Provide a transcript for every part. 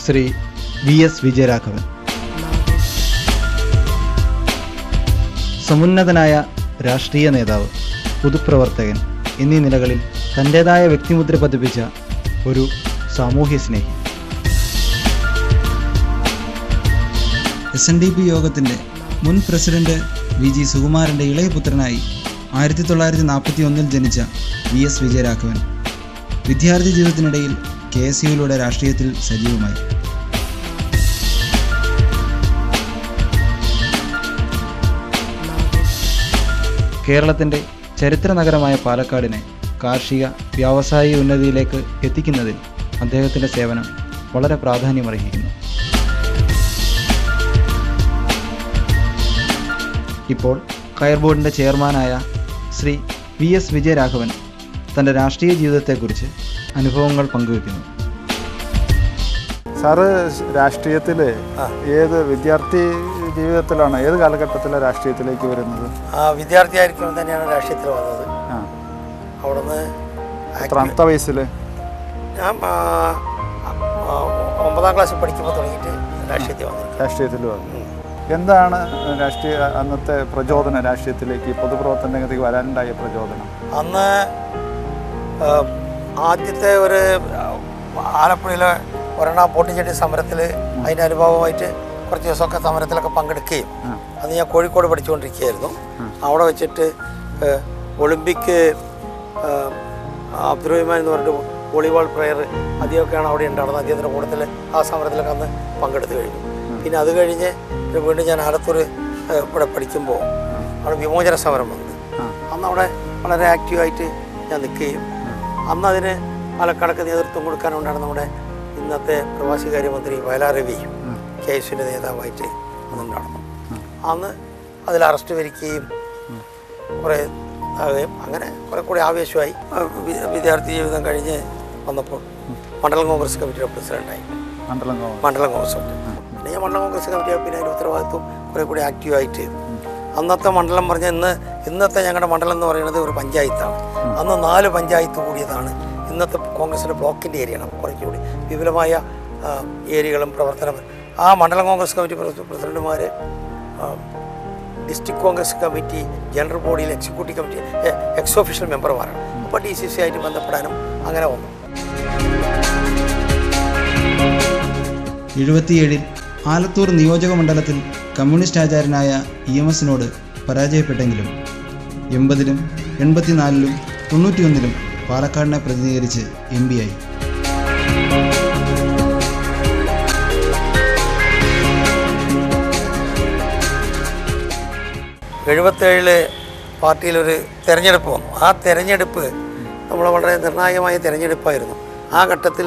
Shri V S Vijayaraghavan സമുന്നതനായ രാഷ്ട്രീയ നേതാവ് പൊതുപ്രവർത്തകൻ എന്നീ നിലകളിൽ തൻ്റെതായ വ്യക്തിമുദ്ര പതിപ്പിച്ച ഒരു സാമൂഹ്യ സ്നേഹി എസ് എൻ ഡി പി യോഗത്തിൻ്റെ മുൻ പ്രസിഡന്റ് വി ജി സുകുമാരൻ്റെ ഇളയപുത്രനായി ആയിരത്തി തൊള്ളായിരത്തി നാൽപ്പത്തി ഒന്നിൽ ജനിച്ച വി എസ് വിജയരാഘവൻ വിദ്യാർത്ഥി ജീവിതത്തിനിടയിൽ കെ എസ് യുയിലൂടെ രാഷ്ട്രീയത്തിൽ സജീവമായി കേരളത്തിൻ്റെ ചരിത്ര നഗരമായ പാലക്കാടിനെ കാർഷിക വ്യാവസായിക ഉന്നതിയിലേക്ക് എത്തിക്കുന്നതിൽ അദ്ദേഹത്തിൻ്റെ സേവനം വളരെ പ്രാധാന്യമർഹിക്കുന്നു ഇപ്പോൾ കയർ ബോർഡിൻ്റെ ചെയർമാനായ ശ്രീ വി എസ് വിജയരാഘവൻ തൻ്റെ രാഷ്ട്രീയ ജീവിതത്തെക്കുറിച്ച് അനുഭവങ്ങൾ പങ്കുവെക്കുന്നു സാറ് രാഷ്ട്രീയത്തിൽ ഏത് വിദ്യാർത്ഥി ജീവിതത്തിലാണ് ഏത് കാലഘട്ടത്തിലെ രാഷ്ട്രീയത്തിലേക്ക് വരുന്നത് ആ വിദ്യാർത്ഥിയായിരിക്കുമ്പോൾ തന്നെയാണ് രാഷ്ട്രീയത്തിൽ വന്നത് ആ അവിടുന്ന് എത്രാമത്തെ വയസ്സിൽ ഞാൻ ആ, ആ, ഒമ്പതാം ക്ലാസ്സിൽ പഠിക്കുമ്പോൾ തുടങ്ങിയിട്ട് രാഷ്ട്രീയത്തിൽ വന്നു രാഷ്ട്രീയത്തിൽ വന്നു എന്താണ് രാഷ്ട്രീയ അന്നത്തെ പ്രചോദനം രാഷ്ട്രീയത്തിലേക്ക് പൊതുപ്രവർത്തന രംഗത്തേക്ക് വരാനുണ്ടായ പ്രചോദനം അന്ന് ആ, ആദ്യത്തെ ഒരു ആ, ആലപ്പുഴയിലെ ഒരെണ്ണ പൊട്ടിച്ചെട്ടി സമരത്തിൽ അതിൻ്റെ അനുഭവമായിട്ട് കുറച്ച് ദിവസമൊക്കെ സമരത്തിലൊക്കെ പങ്കെടുക്കുകയും ആ. അന്ന് ഞാൻ കോഴിക്കോട് പഠിച്ചുകൊണ്ടിരിക്കുകയായിരുന്നു അവിടെ വെച്ചിട്ട് ആ, ഒളിമ്പിക് ആ, അബ്ദുറഹിമാൻ എന്ന് പറഞ്ഞിട്ട് വോളിബോൾ പ്ലെയർ അദ്ദേഹമൊക്കെയാണ് അവിടെ ഉണ്ടായിരുന്നത് അദ്ദേഹത്തിൻ്റെ കൂട്ടത്തിൽ ആ സമരത്തിലൊക്കെ അന്ന് പങ്കെടുത്ത് കഴിഞ്ഞു പിന്നെ അത് കഴിഞ്ഞ് പിന്നെ വീണ്ടും ഞാൻ ആലത്തൂർ ആ, ഇവിടെ പഠിക്കുമ്പോൾ അവിടെ വിമോചന സമരം വന്നു അന്ന് അവിടെ വളരെ ആക്റ്റീവായിട്ട് ഞാൻ നിൽക്കുകയും അന്ന് അതിന് പാലക്കാടൊക്കെ നേതൃത്വം കൊടുക്കാനുണ്ടാണ് നമ്മുടെ ഇന്നത്തെ പ്രവാസികാര്യമന്ത്രി വയലാർ രവി കെ എസിൻ്റെ നേതാവായിട്ട് അന്ന് നടന്നു അന്ന് അതിൽ അറസ്റ്റ് വരിക്കുകയും കുറേ ആവുകയും അങ്ങനെ കുറേ കൂടി ആവേശമായി ആ, വി- വിദ്യാർത്ഥി ജീവിതം കഴിഞ്ഞ് വന്നപ്പോൾ മണ്ഡലം കോൺഗ്രസ് കമ്മിറ്റിയുടെ പ്രസിഡൻ്റായി മണ്ഡലം കോൺഗ്രസ് മണ്ഡലം കോൺഗ്രസ് കമ്മിറ്റി പിന്നെ ഞാൻ മണ്ഡലം കോൺഗ്രസ് കമ്മിറ്റി പിന്നെ അതിൻ്റെ ഉത്തരവാദിത്വം കുറേ കൂടി ആക്റ്റീവായിട്ട് അന്നത്തെ മണ്ഡലം പറഞ്ഞ ഇന്ന് ഇന്നത്തെ ഞങ്ങളുടെ മണ്ഡലം എന്ന് പറയുന്നത് ഒരു പഞ്ചായത്താണ് അന്ന് നാല് പഞ്ചായത്ത് കൂടിയതാണ് ഇന്നത്തെ കോൺഗ്രസിൻ്റെ ബ്ലോക്കിൻ്റെ ഏരിയയാണ് അപ്പോൾ കുറച്ചുകൂടി വിപുലമായ ആ, ഏരിയകളും പ്രവർത്തനം ആ മണ്ഡലം കോൺഗ്രസ് കമ്മിറ്റി പ്രസി- പ്രസിഡന്റുമാർ ഡിസ്ട്രിക്ട് കോൺഗ്രസ് കമ്മിറ്റി ജനറൽ ബോഡിയിൽ എക്സിക്യൂട്ടീവ് കമ്മിറ്റി എക്സ് ഒഫീഷ്യൽ മെമ്പർമാരാണ് അപ്പോൾ ഡി സി സി ആയിട്ട് ബന്ധപ്പെടാനും അങ്ങനെ വന്നു എഴുപത്തിയേഴിൽ ആലത്തൂർ നിയോജക മണ്ഡലത്തിൽ കമ്മ്യൂണിസ്റ്റ് ആചാര്യനായ ഇ എം എസിനോട് പരാജയപ്പെട്ടെങ്കിലും എൺപതിലും എൺപത്തിനാലിലും തൊണ്ണൂറ്റിയൊന്നിലും പാലക്കാടിനെ പ്രതിനിധീകരിച്ച് എം പി ആയി എഴുപത്തേഴില് പാർട്ടിയിലൊരു തെരഞ്ഞെടുപ്പ് വന്നു ആ തെരഞ്ഞെടുപ്പ് നമ്മൾ വളരെ നിർണായകമായ തെരഞ്ഞെടുപ്പായിരുന്നു ആ ഘട്ടത്തിൽ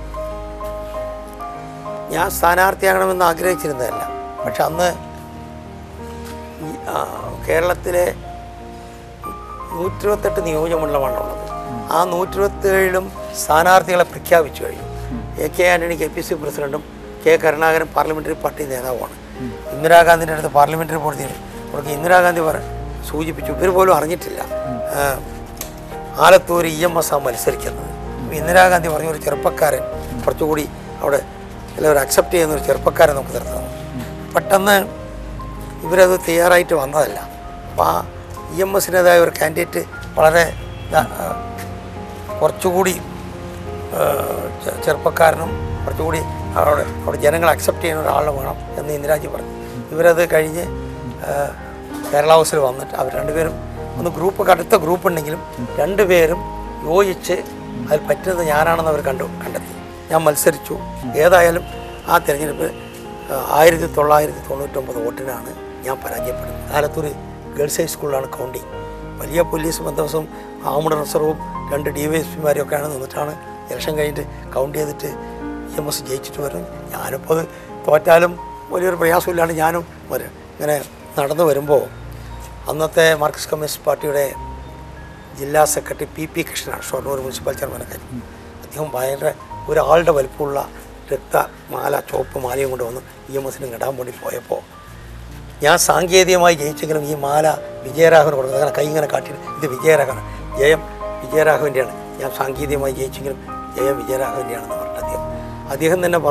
ഞാൻ സ്ഥാനാർത്ഥിയാകണമെന്ന് ആഗ്രഹിച്ചിരുന്നതല്ല പക്ഷെ അന്ന് ഈ, ആ, കേരളത്തിലെ നൂറ്റിരുപത്തെട്ട് നിയോജകമണ്ഡലമാണുള്ളത് ആ നൂറ്റിരുപത്തേഴിലും സ്ഥാനാർത്ഥികളെ പ്രഖ്യാപിച്ചു കഴിഞ്ഞു A K Antony K P C പ്രസിഡന്റും കെ കരുണാകരൻ പാർലമെൻ്ററി പാർട്ടി നേതാവുമാണ് ഇന്ദിരാഗാന്ധിൻ്റെ അടുത്ത് പാർലമെൻ്ററി ബോർഡ് അവർക്ക് ഇന്ദിരാഗാന്ധി പറ സൂചിപ്പിച്ചു ഇവർ പോലും അറിഞ്ഞിട്ടില്ല ആ, ആലത്തൂർ ഇ എം എസ് ആ മത്സരിക്കുന്നത് അപ്പോൾ ഇന്ദിരാഗാന്ധി പറഞ്ഞ ഒരു ചെറുപ്പക്കാരൻ കുറച്ചുകൂടി അവിടെ എല്ലാവരും അക്സെപ്റ്റ് ചെയ്യുന്ന ഒരു ചെറുപ്പക്കാരൻ നമുക്ക് നിർത്തണം പെട്ടെന്ന് ഇവരത് തയ്യാറായിട്ട് വന്നതല്ല അപ്പോൾ ആ ഇ എം എസിൻ്റെതായ ഒരു കാൻഡിഡേറ്റ് വളരെ ദാ- ആ, കുറച്ചുകൂടി ആ, ചെ- ചെറുപ്പക്കാരനും കുറച്ചുകൂടി അവിടെ അവിടെ ജനങ്ങൾ അക്സെപ്റ്റ് ചെയ്യുന്ന ഒരാളെ വേണം എന്ന് ഇന്ദിരാജി പറഞ്ഞു ഇവരത് കഴിഞ്ഞ് ആ, കേരള ഹൗസിൽ വന്നിട്ട് അവർ രണ്ടുപേരും ഒന്ന് ഗ്രൂപ്പ് അടുത്ത ഗ്രൂപ്പ് ഉണ്ടെങ്കിലും രണ്ടുപേരും യോജിച്ച് അതിൽ പറ്റുന്നത് ഞാനാണെന്ന് അവർ കണ്ടു കണ്ടെത്തി ഞാൻ മത്സരിച്ചു ഏതായാലും ആ തിരഞ്ഞെടുപ്പ് ആയിരത്തി തൊള്ളായിരത്തി തൊണ്ണൂറ്റൊമ്പത് വോട്ടിനാണ് ഞാൻ പരാജയപ്പെടുന്നത് ആലത്തൂർ ഗേൾസ് ഹൈസ്കൂളിലാണ് കൗണ്ടിങ് വലിയ പോലീസ് ബന്ധവസും ആമുഡ് റിസർവും രണ്ട് ഡി വൈ എസ് പിമാരെയൊക്കെയാണ് നിന്നിട്ടാണ് ഇലക്ഷൻ കഴിഞ്ഞിട്ട് കൗണ്ട് ചെയ്തിട്ട് ഇ എം എസ് ജയിച്ചിട്ട് വരും ഞാനിപ്പോൾ അത് തോറ്റാലും വലിയൊരു പ്രയാസമില്ലാണ്ട് ഞാനും വരും ഇങ്ങനെ നടന്നു വരുമ്പോൾ അന്നത്തെ മാർക്സിസ്റ്റ് കമ്മ്യൂണിസ്റ്റ് പാർട്ടിയുടെ ജില്ലാ സെക്രട്ടറി പി പി കൃഷ്ണനാണ് ഷൊർണൂർ മുനിസിപ്പൽ ചെയർമാനൊക്കെ അദ്ദേഹം ഭയങ്കര ഒരാളുടെ വലിപ്പമുള്ള രക്തമാല ചുവപ്പ് മാലയും കൊണ്ട് വന്ന് ഇ എം എസിന് ഇടാൻ വേണ്ടി പോയപ്പോൾ ഞാൻ സാങ്കേതികമായി ജയിച്ചെങ്കിലും ഈ മാല വിജയരാഘവന് കൊടുക്കുന്നത് അങ്ങനെ കൈ ഇങ്ങനെ കാട്ടിയിട്ട് ഇത് വിജയരാഘവൻ ജയം വിജയരാഘവൻ്റെയാണ് ഞാൻ സാങ്കേതികമായി ജയിച്ചെങ്കിലും ജയം വിജയരാഘവൻ്റെയാണെന്ന് പറഞ്ഞിട്ട് അദ്ദേഹം അദ്ദേഹം തന്നെ പറഞ്ഞു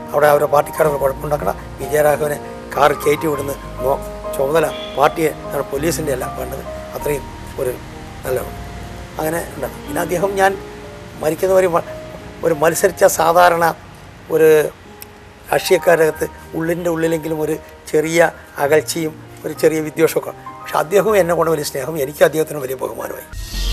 അവിടെ അവരുടെ പാർട്ടിക്കാരൊക്കെ കുഴപ്പമുണ്ടാക്കണം വിജയരാഘവനെ കാർ കയറ്റി വിടുന്ന നോ- ചുമതല പാർട്ടിയെ നമ്മുടെ പോലീസിൻ്റെ അല്ല വേണ്ടത് അത്രയും ഒരു നല്ല അങ്ങനെ ഉണ്ടാകും പിന്നെ അദ്ദേഹം ഞാൻ മരിക്കുന്നവരെ മ- ഒരു മത്സരിച്ച സാധാരണ ഒരു രാഷ്ട്രീയക്കാരകത്ത് ഉള്ളിൻ്റെ ഉള്ളിലെങ്കിലും ഒരു ചെറിയ അകൽച്ചയും ഒരു ചെറിയ വിദ്വേഷമൊക്കെ പക്ഷെ അദ്ദേഹവും എന്നെ കൊണ്ട് വലിയ സ്നേഹം എനിക്ക് അദ്ദേഹത്തിന് വലിയ ബഹുമാനമായി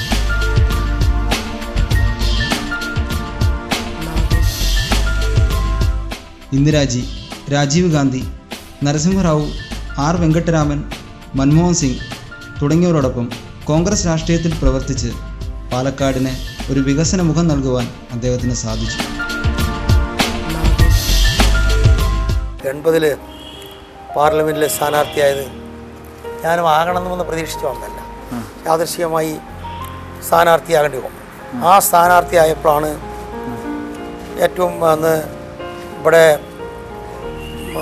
ഇന്ദിരാജി രാജീവ് ഗാന്ധി നരസിംഹറാവു ആർ വെങ്കട്ടരാമൻ മൻമോഹൻ സിംഗ് തുടങ്ങിയവരോടൊപ്പം കോൺഗ്രസ് രാഷ്ട്രീയത്തിൽ പ്രവർത്തിച്ച് പാലക്കാടിന് ഒരു വികസന മുഖം നൽകുവാൻ അദ്ദേഹത്തിന് സാധിച്ചു എൺപതിൽ പാർലമെൻറ്റിൽ സ്ഥാനാർത്ഥിയായത് ഞാനും ആകണമെന്ന് പ്രതീക്ഷിച്ചു വന്നല്ല യാദൃശ്ചികമായി സ്ഥാനാർത്ഥിയാകേണ്ടി വന്നു ആ സ്ഥാനാർത്ഥിയായപ്പോഴാണ് ഏറ്റവും അന്ന് ഇവിടെ ആ,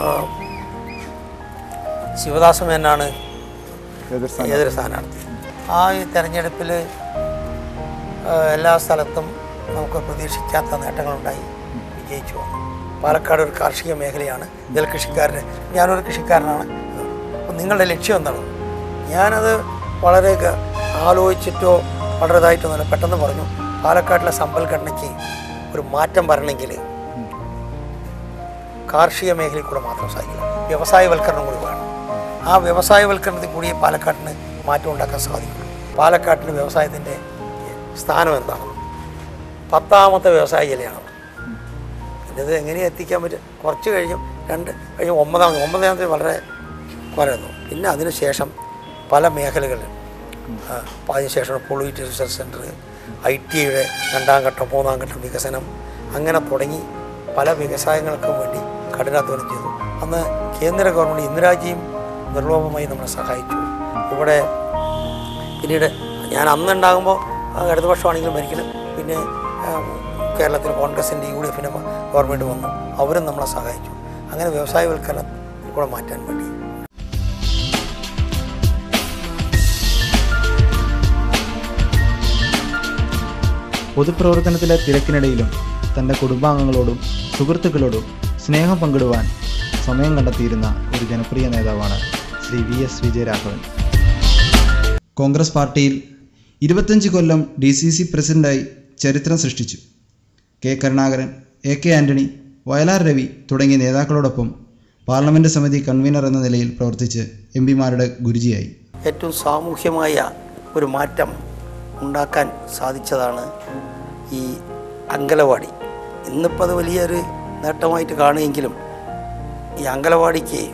ശിവദാസ മേനാണ് എതിർ സ്ഥാനം ഏതൊരു സ്ഥാനാർത്ഥി ആ ഈ തെരഞ്ഞെടുപ്പിൽ എല്ലാ സ്ഥലത്തും നമുക്ക് പ്രതീക്ഷിക്കാത്ത നേട്ടങ്ങളുണ്ടായി വിജയിച്ചു വന്നു പാലക്കാട് ഒരു കാർഷിക മേഖലയാണ് നെൽകൃഷിക്കാരന് ഞാനൊരു കൃഷിക്കാരനാണ് അപ്പം നിങ്ങളുടെ ലക്ഷ്യം എന്താണ് ഞാനത് വളരെ ഗ- ആലോചിച്ചിട്ടോ വളരെ ഇതായിട്ടൊന്നുമല്ല പെട്ടെന്ന് പറഞ്ഞു പാലക്കാട്ടിലെ സമ്പൽഘടനയ്ക്ക് ഒരു മാറ്റം വരണമെങ്കിൽ കാർഷിക മേഖലയിൽ കൂടെ മാത്രം സാധിക്കില്ല വ്യവസായവൽക്കരണം കൂടി വേണം ആ വ്യവസായവൽക്കരണത്തിൽ കൂടി പാലക്കാട്ടിന് മാറ്റം ഉണ്ടാക്കാൻ സാധിക്കും പാലക്കാട്ടിന് വ്യവസായത്തിൻ്റെ സ്ഥാനം എന്താണ് പത്താമത്തെ വ്യവസായ ജില്ലയാണ് പിന്നെ ഇത് എങ്ങനെയാണ് എത്തിക്കാൻ പറ്റും കുറച്ച് കഴിഞ്ഞും രണ്ട് കഴിഞ്ഞ് ഒമ്പതാമത് ഒമ്പതാമത്തെ വളരെ കുറയുന്നു പിന്നെ അതിനുശേഷം പല മേഖലകളിൽ ആ, അപ്പോൾ അതിനുശേഷം പൊളിറ്റ് റിസർച്ച് സെൻറ്റർ ഐ ടിയുടെ രണ്ടാം ഘട്ടം മൂന്നാം ഘട്ടം വികസനം അങ്ങനെ തുടങ്ങി പല വ്യവസായങ്ങൾക്കും വേണ്ടി കഠിനാധ്വാനം ചെയ്തു അന്ന് കേന്ദ്ര ഗവൺമെൻറ് ഇന്ദിരാജിയും നിർലോഭമായി നമ്മളെ സഹായിച്ചു ഇവിടെ പിന്നീട് ഞാൻ അന്നുണ്ടാകുമ്പോൾ ഇടതുപക്ഷമാണെങ്കിലും മരിക്കണം പിന്നെ ആ, കേരളത്തിൽ കോൺഗ്രസിൻ്റെ യു ഡി എഫിൻ്റെ ഗവൺമെൻറ് വന്നു അവരും നമ്മളെ സഹായിച്ചു അങ്ങനെ വ്യവസായവൽക്കരണം കൂടെ മാറ്റാൻ വേണ്ടി പൊതുപ്രവർത്തനത്തിലെ തിരക്കിനിടയിലും തൻ്റെ കുടുംബാംഗങ്ങളോടും സുഹൃത്തുക്കളോടും സ്നേഹം പങ്കിടുവാൻ സമയം കണ്ടെത്തിയിരുന്ന ഒരു ജനപ്രിയ നേതാവാണ് ശ്രീ വി എസ് വിജയരാഘവൻ കോൺഗ്രസ് പാർട്ടിയിൽ ഇരുപത്തഞ്ച് കൊല്ലം ഡി സി സി പ്രസിഡൻ്റായി ചരിത്രം സൃഷ്ടിച്ചു K Karunakaran A K Antony Vayalar Ravi തുടങ്ങിയ നേതാക്കളോടൊപ്പം പാർലമെൻറ്റ് സമിതി കൺവീനർ എന്ന നിലയിൽ പ്രവർത്തിച്ച് എം പിമാരുടെ ഗുരുജിയായി ഏറ്റവും സാമൂഹ്യമായ ഒരു മാറ്റം ഉണ്ടാക്കാൻ സാധിച്ചതാണ് ഈ അങ്കലവാടി ഇന്നിപ്പോൾ അത് വലിയൊരു നേട്ടമായിട്ട് കാണുമെങ്കിലും ഈ അങ്കലവാടിക്ക്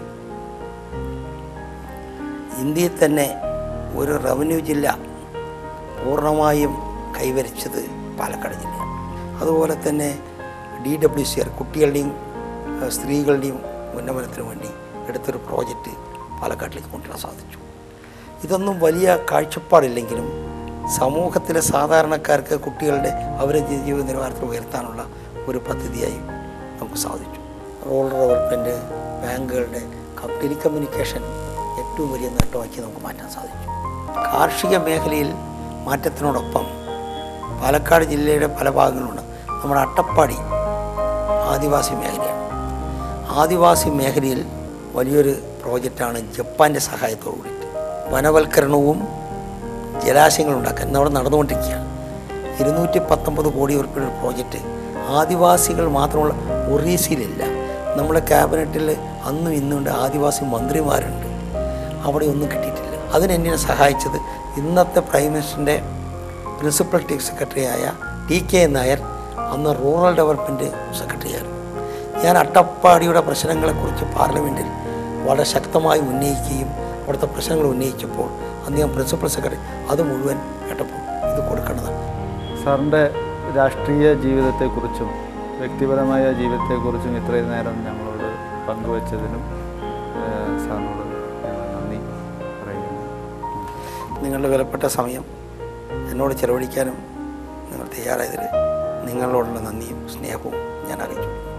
ഇന്ത്യയിൽ തന്നെ ഒരു റവന്യൂ ജില്ല പൂർണ്ണമായും കൈവരിച്ചത് പാലക്കാട് ജില്ലയാണ് അതുപോലെ തന്നെ ഡി ഡബ്ല്യു സി ആർ കുട്ടികളുടെയും ഏഹ്, സ്ത്രീകളുടെയും ഉന്നമനത്തിന് വേണ്ടി എടുത്തൊരു പ്രോജക്റ്റ് പാലക്കാട്ടിലേക്ക് കൊണ്ടുവരാൻ സാധിച്ചു ഇതൊന്നും വലിയ കാഴ്ചപ്പാടില്ലെങ്കിലും സമൂഹത്തിലെ സാധാരണക്കാർക്ക് കുട്ടികളുടെ അവരുടെ ജീവിത നിലവാരത്തിൽ ഉയർത്താനുള്ള ഒരു പദ്ധതിയായി നമുക്ക് സാധിച്ചു റൂറൽ ഡെവലപ്മെൻറ്റ് ബാങ്കുകളുടെ ടെലികമ്മ്യൂണിക്കേഷൻ ഏറ്റവും വലിയ നേട്ടമാക്കി നമുക്ക് മാറ്റാൻ സാധിച്ചു കാർഷിക മേഖലയിൽ മാറ്റത്തിനോടൊപ്പം പാലക്കാട് ജില്ലയുടെ പല ഭാഗങ്ങളുണ്ട് നമ്മുടെ അട്ടപ്പാടി ആദിവാസി മേഖലയാണ് ആദിവാസി മേഖലയിൽ വലിയൊരു പ്രോജക്റ്റാണ് ജപ്പാൻ്റെ സഹായത്തോടു കൂടിയിട്ട് വനവൽക്കരണവും ജലാശയങ്ങൾ ഉണ്ടാക്കാൻ ഇന്ന് അവിടെ നടന്നുകൊണ്ടിരിക്കുകയാണ് ഇരുന്നൂറ്റി പത്തൊമ്പത് കോടി ഉറുപ്പിയുടെ ഒരു പ്രോജക്റ്റ് ആദിവാസികൾ മാത്രമുള്ള ഒറീസയിലില്ല നമ്മുടെ ക്യാബിനറ്റിൽ അന്നും ഇന്നുണ്ട് ആദിവാസി മന്ത്രിമാരുണ്ട് അവിടെ ഒന്നും കിട്ടിയിട്ടില്ല അതിന് എന്നെ സഹായിച്ചത് ഇന്നത്തെ പ്രൈം മിനിസ്റ്ററിൻ്റെ പ്രിൻസിപ്പൽ ചീഫ് സെക്രട്ടറിയായ ടി കെ നായർ അന്ന് റൂറൽ ഡെവലപ്മെൻറ്റ് സെക്രട്ടറിയായിരുന്നു ഞാൻ അട്ടപ്പാടിയുടെ പ്രശ്നങ്ങളെക്കുറിച്ച് പാർലമെൻറ്റിൽ വളരെ ശക്തമായി ഉന്നയിക്കുകയും അവിടുത്തെ പ്രശ്നങ്ങൾ ഉന്നയിച്ചപ്പോൾ അന്ന് ഞാൻ പ്രിൻസിപ്പൽ സെക്രട്ടറി അത് മുഴുവൻ കേട്ടപ്പോൾ ഇത് കൊടുക്കേണ്ടതാണ് സാറിൻ്റെ രാഷ്ട്രീയ ജീവിതത്തെക്കുറിച്ചും വ്യക്തിപരമായ ജീവിതത്തെക്കുറിച്ചും ഇത്രയും നേരം ഞങ്ങളോട് പങ്കുവച്ചതിനും ഏഹ്, സാറിനോട് ഞങ്ങൾ നന്ദി പറയുന്നു നിങ്ങളുടെ വിലപ്പെട്ട സമയം എന്നോട് ചെലവഴിക്കാനും നിങ്ങൾ തയ്യാറായതിൽ നിങ്ങളോടുള്ള നന്ദിയും സ്നേഹവും ഞാൻ അറിയിച്ചു